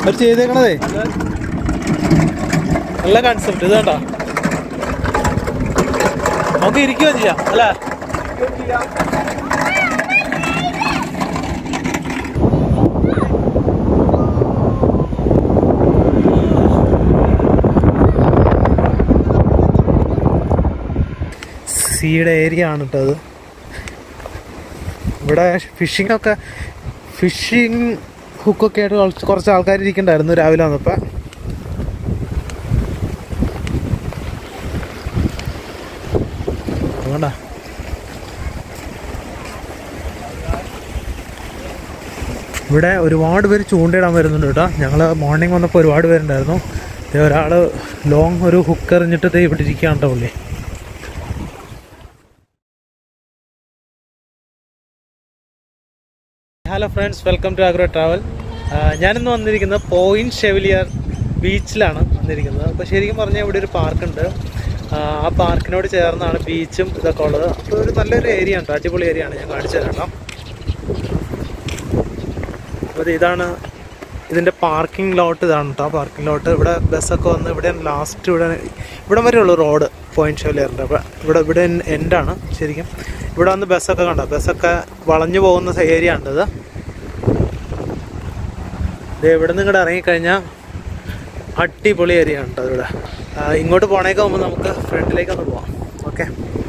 അവർ ചെയ്തേക്കണതേ നല്ല കൺസെപ്റ്റ് ഇത് കേട്ടോ നമുക്ക് ഇരിക്കുകയും ചെയ്യാം അല്ലേ സീയുടെ ഏരിയ ആണ് കേട്ടോ അത് ഇവിടെ ഫിഷിംഗ് ഒക്കെ ഫിഷിംഗ് ഹുക്കൊക്കെ ആയിട്ട് കുറച്ച് കുറച്ച് ആൾക്കാർ ഇരിക്കണ്ടായിരുന്നു രാവിലെ വന്നപ്പോൾ അതുകൊണ്ടാ ഇവിടെ ഒരുപാട് പേര് ചൂണ്ടയിടാൻ വരുന്നുണ്ട് കേട്ടോ ഞങ്ങൾ മോർണിംഗ് വന്നപ്പോൾ ഒരുപാട് പേരുണ്ടായിരുന്നു ദേ ഒരാൾ ലോങ് ഒരു ഹുക്ക് എറിഞ്ഞിട്ട് ദേ ഇവിടെ ഇരിക്കുകയാണ് കേട്ടോ പുള്ളി hello friends welcome to agro travel ഞാനിന്ന് വന്നിരിക്കുന്നത് പോയിന്റ് ഷെവിലിയർ ബീച്ചിലാണ് വന്നിരിക്കുന്നത് അപ്പോൾ ശരിക്കും പറഞ്ഞാൽ ഇവിടെ ഒരു പാർക്കുണ്ട് ആ പാർക്കിനോട് ചേർന്നാണ് ബീച്ചും ഇതൊക്കെ ഉള്ളത് അപ്പോൾ ഒരു നല്ലൊരു ഏരിയ ഉണ്ട് അടിപൊളി ഏരിയ ആണ് ഞാൻ കാണിച്ചു തരാം കേട്ടോ അപ്പോൾ ഇതാണ് ഇതിൻ്റെ പാർക്കിംഗ് ലോട്ട് ഇതാണ് കേട്ടോ പാർക്കിംഗ് ലോട്ട് ഇവിടെ ബസ്സൊക്കെ വന്ന് ഇവിടെ ലാസ്റ്റ് ഇവിടെ ഇവിടെ വരെ ഉള്ളൂ റോഡ് പോയിന്റ് ഷെവിലിയറിൻ്റെ അപ്പോൾ ഇവിടെ ഇവിടെ എൻഡാണ് ശരിക്കും ഇവിടെ വന്ന് ബസ്സൊക്കെ കണ്ടോ ബസ്സൊക്കെ വളഞ്ഞു പോകുന്ന ഏരിയ ഉണ്ട് ഇത് ഇത് ഇവിടെ നിന്ന് ഇങ്ങോട്ട് ഇറങ്ങിക്കഴിഞ്ഞാൽ അടിപൊളി ഏരിയ ഉണ്ട് ഇവിടെ ആ, ഇങ്ങോട്ട് പോണേക്ക് മുമ്പ് നമുക്ക് ഫ്രണ്ടിലേക്ക് ഒന്ന് പോവാം ഓക്കെ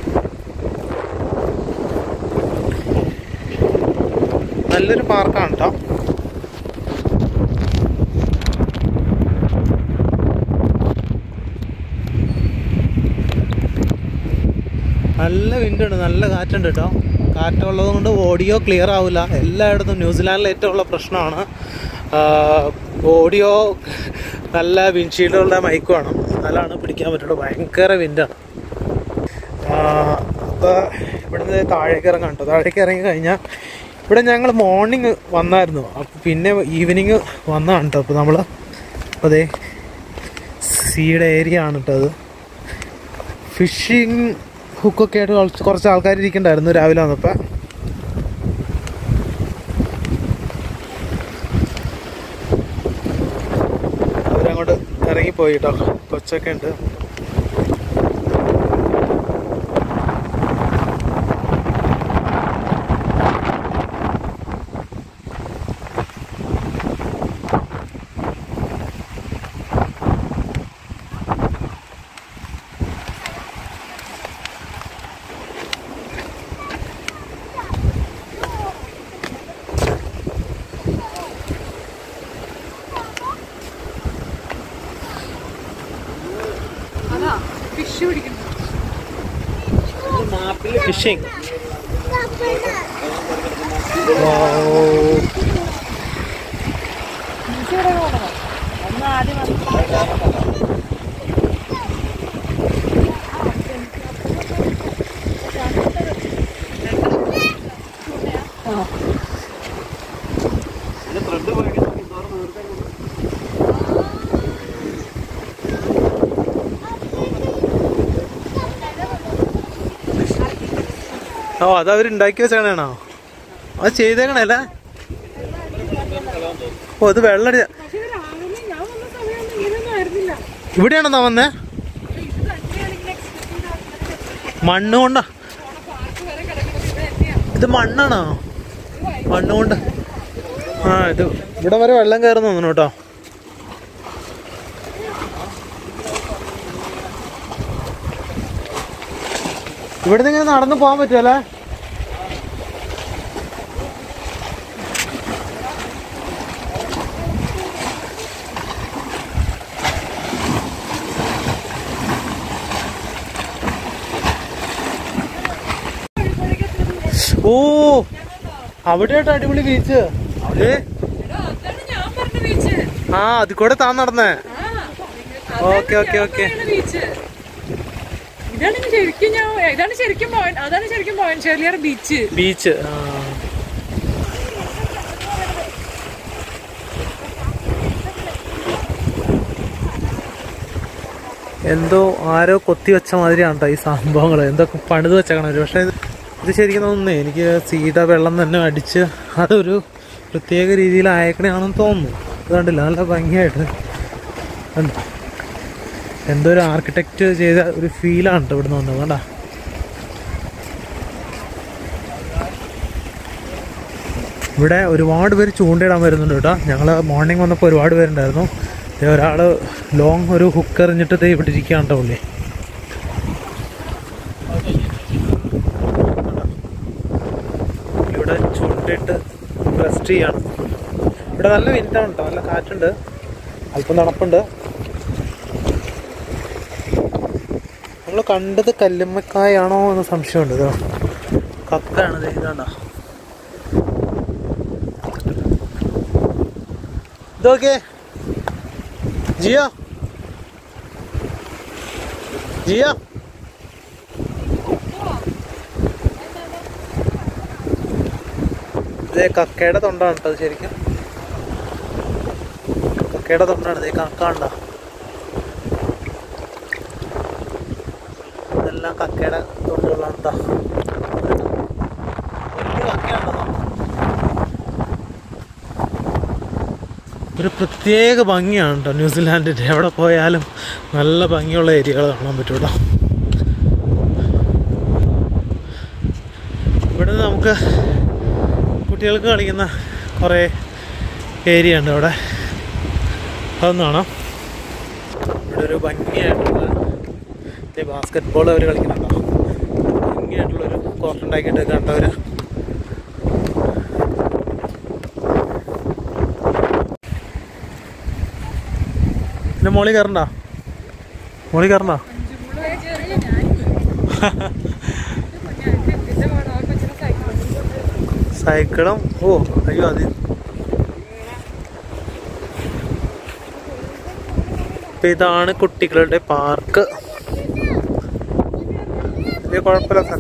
നല്ലൊരു പാർക്കാണ് കേട്ടോ നല്ല വിൻഡുണ്ട് നല്ല കാറ്റുണ്ട് കേട്ടോ കാറ്റുള്ളത് കൊണ്ട് ഓഡിയോ ക്ലിയർ ആവില്ല എല്ലായിടത്തും ന്യൂസിലാൻഡിൽ ഏറ്റവും ഉള്ള പ്രശ്നമാണ് ഓഡിയോ നല്ല വിൻഷീൽഡുള്ള മൈക്ക് വേണം എന്നാലാണ് പിടിക്കാൻ പറ്റുള്ളൂ ഭയങ്കര വിൻഡാണ് അപ്പോൾ ഇവിടുന്ന് താഴേക്ക് ഇറങ്ങാം കേട്ടോ താഴേക്ക് ഇറങ്ങി കഴിഞ്ഞാൽ ഇവിടെ ഞങ്ങൾ മോർണിംഗ് വന്നായിരുന്നു അപ്പോൾ പിന്നെ ഈവനിങ് വന്നതാണ് കേട്ടോ അപ്പോൾ നമ്മൾ അപ്പോൾ അതെ സീയുടെ ഏരിയ ആണ് കേട്ടോ അത് ഫിഷിംഗ് ഹുക്കൊക്കെ ആയിട്ട് കുറച്ച് കുറച്ച് ആൾക്കാർ ഇരിക്കണ്ടായിരുന്നു രാവിലെ വന്നപ്പോൾ അവരങ്ങോട്ട് ഇറങ്ങിപ്പോയി കേട്ടോ കൊച്ചൊക്കെ ഉണ്ട് ഫിഷിംഗ് ഓ അത് അവർ ഉണ്ടാക്കി വെച്ചേക്കണേണോ അത് ചെയ്തേക്കണല്ലേ ഓ അത് വെള്ളടി ഇവിടെയാണോ വന്നേ മണ്ണ് കൊണ്ടാ ഇത് മണ്ണാണോ മണ്ണ് കൊണ്ട് ആ ഇത് ഇവിടെ വരെ വെള്ളം കയറുന്നു തോന്നുന്നു കേട്ടോ ഇവിടുന്ന് ഇങ്ങനെ നടന്നു പോകാൻ പറ്റുമല്ലേ ഓ അവിടെയായിട്ട് അടിപൊളി ബീച്ച് ഏ ആ അത് കൂടെ താൻ നടന്നേ ഓക്കെ ഓക്കെ ഓക്കെ ഇതാണ് ശരിക്കും ഞാൻ ഇതാണ് ശരിക്കും പോയിന്റ് അതാണ് ശരിക്കും പോയിന്റ് ഷെർലിയർ ബീച്ച് ബീച്ച് ആ എന്തോ ആരോ കൊത്തി വെച്ച മാതിരിയാണ് ട്ടോ ഈ സംഭവങ്ങൾ എന്തൊക്കെ പണിത് വെച്ചേക്കണം പക്ഷെ ഇത് ഇത് ശരിക്കും തോന്നുന്നേ എനിക്ക് സീത വെള്ളം തന്നെ അടിച്ച് അതൊരു പ്രത്യേക രീതിയിൽ അയക്കണയാണെന്ന് തോന്നുന്നു ഇത് കണ്ടില്ല നല്ല ഭംഗിയായിട്ട് കണ്ടോ എന്തോ ഒരു ആർക്കിടെക്റ്റ് ചെയ്ത ഒരു ഫീലാണ് കേട്ടോ ഇവിടുന്ന് വന്നത് കണ്ടാ ഇവിടെ ഒരുപാട് പേര് ചൂണ്ടയിടാൻ വരുന്നുണ്ട് കേട്ടോ ഞങ്ങൾ മോർണിംഗ് വന്നപ്പോൾ ഒരുപാട് പേരുണ്ടായിരുന്നു ദേ ഒരാൾ ലോങ് ഒരു ഹുക്ക് എറിഞ്ഞിട്ട് ദേ ഇവിടെ ഇരിക്കുകയാണ് കേട്ടോ പുള്ളി ഇവിടെ ചൂണ്ടയിട്ട് റെസ്റ്റ് ചെയ്യാണ് ഇവിടെ നല്ല വിൻഡാണ് കേട്ടോ നല്ല കാറ്റുണ്ട് അല്പം തണുപ്പുണ്ട് നമ്മൾ കണ്ടത് കല്ലുമ്മക്കായാണോ എന്ന് സംശയമുണ്ട് ഇതോ കക്കാണ് ദേ ഇതാണ്ടോ ഇതൊക്കെ ജിയോ ജിയോ ഇതേ കക്കയുടെ തൊണ്ടാണ് കേട്ടോ ശരിക്കും കക്കയുടെ തൊണ്ടാണ് ഇതേ കക്കാണ്ട ഇതെല്ലാം കക്കയുടെ തൊണ്ടുകളാണ് കേട്ടോ വലിയ കക്കയാണോ ഒരു പ്രത്യേക ഭംഗിയാണ് കേട്ടോ ന്യൂസിലാൻഡിൻ്റെ എവിടെ പോയാലും നല്ല ഭംഗിയുള്ള ഏരിയകൾ കാണാൻ പറ്റും കേട്ടോ ഇവിടെ നമുക്ക് കുട്ടികൾക്ക് കളിക്കുന്ന കുറേ ഏരിയ ഉണ്ട് അവിടെ അതൊന്നും കാണാം ഇവിടെ ഒരു ഭംഗിയായിട്ടുള്ള ബാസ്കറ്റ് ബോൾ അവർ കളിക്കുന്നുണ്ടോ ഭംഗിയായിട്ടുള്ളൊരു കോർട്ട് ഉണ്ടാക്കിയിട്ട് കണ്ടവർ പിന്നെ മോളി കയറണ്ട മോളി കയറണ്ട സൈക്കിളും ഓ അയ്യോ അത് ഇപ്പൊ ഇതാണ് കുട്ടികളുടെ പാർക്ക് വലിയ കുഴപ്പമില്ല sir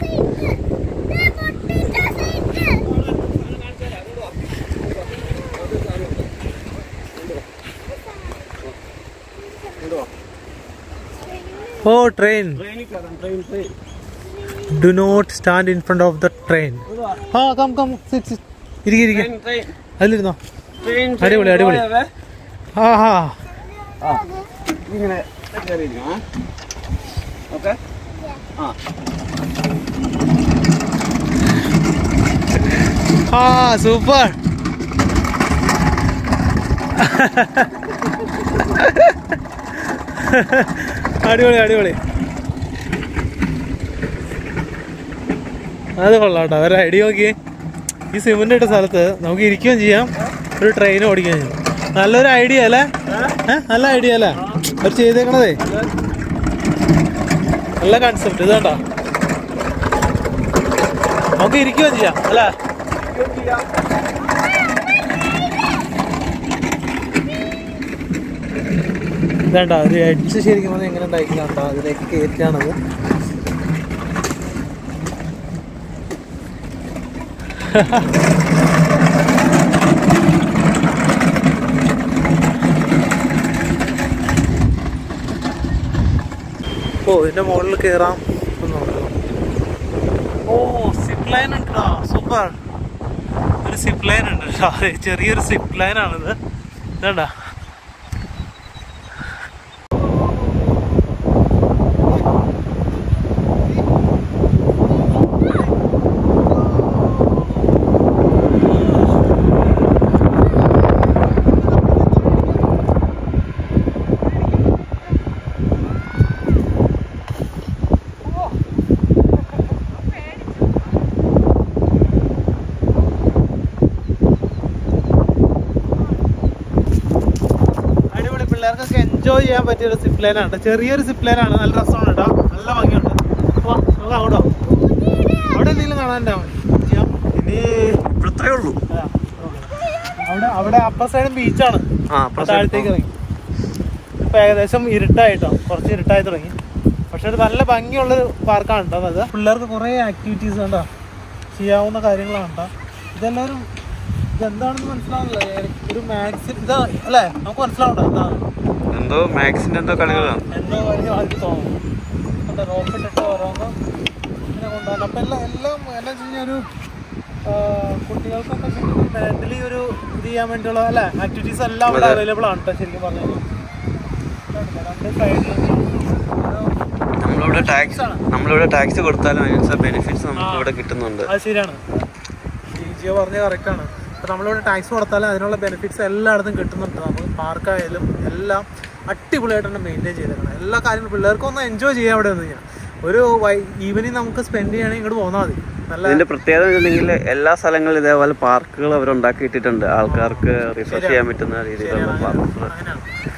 oh train do not stand in front of the train ആ കം കം സിറ്റ് ഇരിക്കെ ഇരിക്കെ അതിലിരുന്നോ അടിപൊളി അടിപൊളി ആ ഹാ ഇങ്ങനെ കയറിയിരിക്കണം ഓക്കെ ആ ആ സൂപ്പർ അടിപൊളി അടിപൊളി അത് കൊള്ളാം കേട്ടോ ഒരു ഐഡിയ നോക്കിയേ ഈ സിമെന്റ് ഇട്ട സ്ഥലത്ത് നമുക്ക് ഇരിക്കുകയും ചെയ്യാം ഒരു ട്രെയിൻ ഓടിക്കുകയും ചെയ്യാം നല്ലൊരു ഐഡിയ അല്ലേ ഏ നല്ല ഐഡിയ അല്ലേ അവർ ചെയ്തേക്കണതേ നല്ല കൺസെപ്റ്റ് ഇത് കണ്ടോ നമുക്ക് ഇരിക്കുകയും ചെയ്യാം അല്ലേ വേണ്ട ഒരു എഡ്ജ് ശരിക്കും പറഞ്ഞാൽ എങ്ങനെ ഉണ്ടായിക്കണ്ട അതിലേക്ക് കയറ്റാണത് ഓ ഇതിന്റെ മുകളിൽ കയറാം ഒന്ന് നോക്കാം. ഓ സിപ്പ് ലൈൻ ഉണ്ടോ സൂപ്പർ ഒരു സിപ്പ് ലൈൻ ഉണ്ട് കേട്ടോ അതെ ചെറിയൊരു സിപ്പ് ലൈൻ ആണിത് ഇതണ്ടാ അടിപൊളി പിള്ളേർക്കൊക്കെ എൻജോയ് ചെയ്യാൻ പറ്റിയ ഒരു സിപ്പ് ലൈൻ ആണ് ചെറിയൊരു സിപ്പ് ലൈൻ ആണ് നല്ല രസമാണ് കേട്ടോ നല്ല ഭംഗിയുണ്ട് വാ, നമുക്ക് അവിടെ അവിടെ എന്തെങ്കിലും കാണാനുണ്ടാവും ചെയ്യാം ഇനി ഇത്രേ ഉള്ളൂ അതാ, അവിടെ അവിടെ അപ്പർ സൈഡും ബീച്ചാണ് ആ താഴത്തേക്ക് ഇറങ്ങി ഇപ്പൊ ഏകദേശം ഇരുട്ടായിട്ടോ കുറച്ച് ഇരുട്ടായി തുടങ്ങി പക്ഷെ ഒരു നല്ല ഭംഗിയുള്ളൊരു പാർക്കാണ് കേട്ടോ അത് പിള്ളേർക്ക് കുറേ ആക്ടിവിറ്റീസ് ഉണ്ടോ ചെയ്യാവുന്ന കാര്യങ്ങളാണ് കേട്ടോ ഇതെല്ലാവരും ഇതെന്താണെന്ന് മനസ്സിലാവില്ല ഒരു മാക്സിൻ ഇതാ അല്ലേ നമുക്ക് മനസ്സിലാവണ്ടോ എന്താണ് എന്തോ മാക്സിന്റെ എന്തോ കളികളാണ് എന്തോ വലിയ ആൾക്ക് തോന്നുന്നു എന്താ റോക്കറ്റ് ഇട്ട് ഓരോന്ന് ഇങ്ങനെ കൊണ്ടുപോകാൻ അപ്പം എല്ലാം എല്ലാം എല്ലാം വെച്ച് കഴിഞ്ഞാൽ ഒരു കുട്ടികൾക്കൊക്കെ ശരിക്കും മെന്റലി ഒരു ഇത് ചെയ്യാൻ വേണ്ടിയുള്ള അല്ലെ ആക്ടിവിറ്റീസ് എല്ലാം ഇവിടെ അവൈലബിൾ ആണ് കേട്ടോ ശരിക്കും പറഞ്ഞാൽ രണ്ട് സൈഡിലും നമ്മളിവിടെ ടാക്സ് ആണ്. നമ്മളിവിടെ ടാക്സ് കൊടുത്താലും അതിനനുസരിച്ച് ബെനിഫിറ്റ്സ് നമുക്ക് ഇവിടെ കിട്ടുന്നുണ്ട് അത് ശരിയാണ് ജിയോ പറഞ്ഞ കറക്റ്റ് ആണ് അപ്പോൾ നമ്മളിവിടെ ടാക്സ് കൊടുത്താലും അതിനുള്ള ബെനിഫിറ്റ്സ് എല്ലായിടത്തും കിട്ടുന്നുണ്ട് നമുക്ക് പാർക്കായാലും എല്ലാം അടിപൊളിയായിട്ട് തന്നെ മെയിൻറ്റെയിൻ ചെയ്തേക്കണം എല്ലാ കാര്യങ്ങളും പിള്ളേർക്ക് ഒന്ന് എൻജോയ് ചെയ്യാൻ ഇവിടെ നിന്ന് കഴിഞ്ഞാൽ ഒരു ഈവനിങ് നമുക്ക് സ്പെൻഡ് ചെയ്യണമെങ്കിൽ ഇങ്ങോട്ട് പോന്നാൽ മതി നല്ല ഇതിന്റെ പ്രത്യേകത വെച്ചിട്ടുണ്ടെങ്കിൽ എല്ലാ സ്ഥലങ്ങളിലും ഇതേപോലെ പാർക്കുകൾ അവർ ഉണ്ടാക്കിയിട്ടിട്ടുണ്ട് ആൾക്കാർക്ക് റിസർച്ച് ചെയ്യാൻ പറ്റുന്ന രീതിയിലുള്ള പാർക്കുകൾ അങ്ങനെയാണ്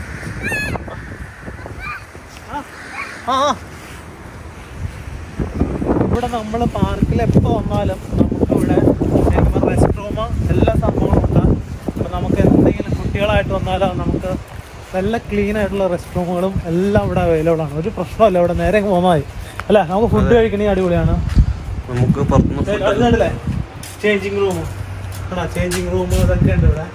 ആ ആ. ഇവിടെ നമ്മൾ പാർക്കിൽ എപ്പോൾ വന്നാലും നമുക്ക് ഇവിടെ റെസ്റ്റ് റൂം എല്ലാ സംഭവങ്ങളും ഉണ്ട് അപ്പോൾ നമുക്ക് എന്തെങ്കിലും കുട്ടികളായിട്ട് വന്നാലും നമുക്ക് നല്ല ക്ലീൻ ആയിട്ടുള്ള റെസ്റ്റ് റൂമുകളും എല്ലാം ഇവിടെ അവൈലബിൾ ആണ് ഒരു പ്രശ്നമല്ല ഇവിടെ നേരെ അങ്ങ് പോന്നാൽ മതി അല്ലേ നമുക്ക് ഫുഡ് കഴിക്കണേ അടിപൊളിയാണ് നമുക്ക് പുറത്തുനിന്ന് ഏ, ഫുഡ് അത് കണ്ടില്ലേ ചേഞ്ചിങ് റൂം ആണോ ചേഞ്ചിങ് റൂം ഇതൊക്കെ ഉണ്ട് ഇവിടെ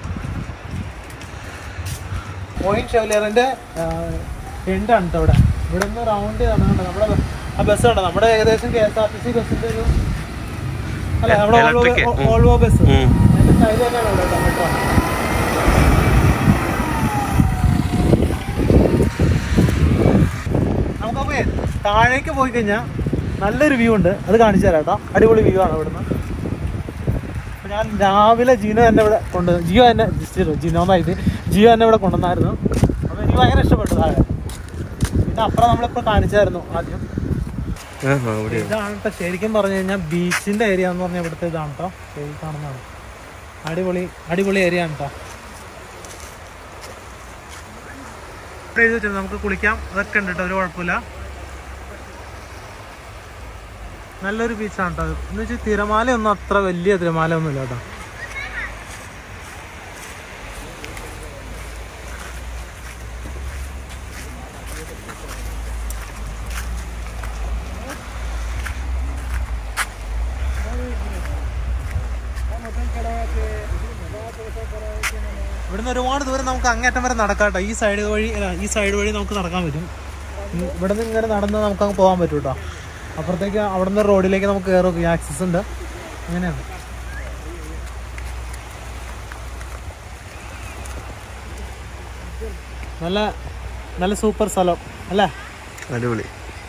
പോയിന്റ് ഷെവലിയറിന്റെ എൻഡാണ് കേട്ടോ ഇവിടെ ഇവിടെ നിന്ന് റൗണ്ട് ചെയ്താണ് കണ്ടോ നമ്മുടെ ബ- ആ ബസ് കണ്ടോ നമ്മുടെ ഏകദേശം K S R T C ബസ്സിന്റെ ഒരു അല്ല നമ്മുടെ Electric, ഓൾവോ ഉം. ഓൾവോ ബസ് ഉം. അതിന്റെ സൈഡ് തന്നെയാണ് ഇവിടെ കേട്ടോ മെട്രോ നമുക്കപ്പോ താഴേക്ക് പോയി കഴിഞ്ഞാൽ നല്ലൊരു വ്യൂ ഉണ്ട് അത് കാണിച്ചു തരാം കേട്ടോ അടിപൊളി വ്യൂ ആണ് ഇവിടുന്ന് അപ്പൊ ഞാൻ രാവിലെ ജിനോ എന്നെ ഇവിടെ കൊണ്ട് ജിയോ എന്നെ ജിയോ ജിനോ എന്നായിട്ട് ജിയോ എന്നെ ഇവിടെ കൊണ്ടുവന്നായിരുന്നു അപ്പോൾ എനിക്ക് ഭയങ്കര ഇഷ്ടപ്പെട്ടു താഴെ പിന്നെ അപ്പുറം നമ്മളിപ്പോൾ കാണിച്ചായിരുന്നു ആദ്യം ഇതാണ് കേട്ടോ ശരിക്കും പറഞ്ഞു കഴിഞ്ഞാൽ ബീച്ചിന്റെ ഏരിയ എന്ന് പറഞ്ഞാൽ ഇവിടുത്തെ ഇതാണ് കേട്ടോ ശരി കാണുന്നതാണ് അടിപൊളി അടിപൊളി ഏരിയ ആണ് കേട്ടോ ഇവിടെ എഴുതി വെച്ചിട്ടുണ്ട് നമുക്ക് കുളിക്കാം അതൊക്കെ ഉണ്ട് കേട്ടോ ഒരു കുഴപ്പമില്ല നല്ലൊരു ബീച്ചാണ് കേട്ടോ എന്ന് വെച്ചാൽ തിരമാലയൊന്നും അത്ര വലിയ തിരമാല ഒന്നും ഇല്ല കേട്ടോ ഇവിടുന്ന് ഒരുപാട് ദൂരം നമുക്ക് അങ്ങേറ്റം വരെ നടക്കാം കേട്ടോ ഈ സൈഡ് വഴി അല്ല ഈ സൈഡ് വഴി നമുക്ക് നടക്കാൻ പറ്റും ഉം, ഇവിടുന്ന് ഇങ്ങനെ നടന്ന് നമുക്ക് അങ്ങ് പോകാൻ പറ്റും കേട്ടോ അപ്പുറത്തേക്ക് അവിടെ നിന്ന് റോഡിലേക്ക് നമുക്ക് കയറും ആക്സസ് ഉണ്ട് അങ്ങനെയാണ് നല്ല നല്ല സൂപ്പർ സ്ഥലം അല്ലേ അടിപൊളി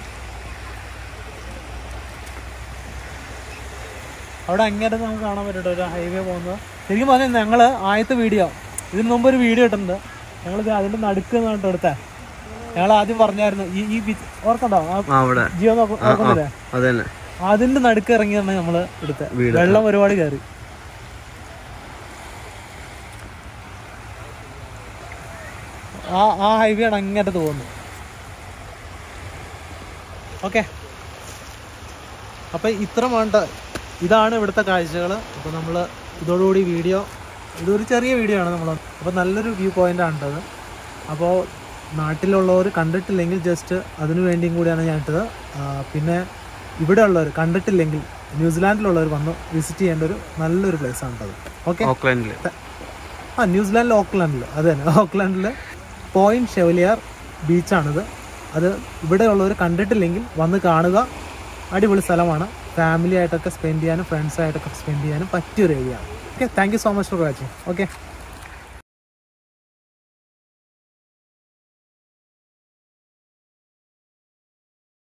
അവിടെ അങ്ങേറ്റം നമുക്ക് കാണാൻ പറ്റും കേട്ടോ ഒരു ഹൈവേ പോകുന്നത് ശരിക്കും പറഞ്ഞാൽ ഞങ്ങൾ ആദ്യത്തെ വീഡിയോ ഇതിന് മുമ്പ് ഒരു വീഡിയോ ഇട്ടിട്ടുണ്ട് ഞങ്ങൾ അതിന്റെ നടുക്ക് നിന്നിട്ട് എടുത്തേ ഞങ്ങൾ ആദ്യം പറഞ്ഞായിരുന്നു ഈ ഈ ബീച്ച് ഓർക്കണ്ടോ ആ ആ അവിടെ ജിയോ നോക്ക- ഓർക്കുന്നില്ലേ അത് തന്നെ അതിന്റെ നടുക്ക് ഇറങ്ങിയാണ് നമ്മള് എടുത്തത് വീട്. വെള്ളം ഒരുപാട് കയറി ആ ആ ഹൈവേ ആണ് അങ്ങേറ്റത്ത് പോകുന്നത് ഓക്കെ അപ്പം ഇത്ര വേണ്ട ഇതാണ് ഇവിടുത്തെ കാഴ്ചകൾ അപ്പോൾ നമ്മൾ ഇതോടുകൂടി വീഡിയോ ഇതൊരു ചെറിയ വീഡിയോ ആണ് നമ്മൾ അപ്പോൾ നല്ലൊരു വ്യൂ പോയിന്റ് ആണ് കേട്ടത് അപ്പോൾ നാട്ടിലുള്ളവർ കണ്ടിട്ടില്ലെങ്കിൽ ജസ്റ്റ് അതിനു വേണ്ടിയും കൂടിയാണ് ഞാൻ ഇട്ടത് ആ, പിന്നെ ഇവിടെ ഉള്ളവർ കണ്ടിട്ടില്ലെങ്കിൽ ന്യൂസിലാൻഡിലുള്ളവർ വന്ന് വിസിറ്റ് ചെയ്യേണ്ട ഒരു നല്ലൊരു പ്ലേസ് ആണ് കേട്ടത് ഓക്കെ ഓക്ലാൻഡിൽ ആ ന്യൂസിലാൻഡിൽ ഓക്ലാൻഡിൽ അത് തന്നെ ഓക്ലാൻഡിൽ പോയിന്റ് ഷെവലിയാർ ബീച്ചാണിത് അത് ഇവിടെയുള്ളവർ കണ്ടിട്ടില്ലെങ്കിൽ വന്ന് കാണുക അടിപൊളി സ്ഥലമാണ് ഫാമിലി ആയിട്ടൊക്കെ സ്പെൻഡ് ചെയ്യാനും ഫ്രണ്ട്സ് ആയിട്ടൊക്കെ സ്പെൻഡ് ചെയ്യാനും പറ്റിയൊരു ഏരിയ ആണ് okay thank you so much for watching okay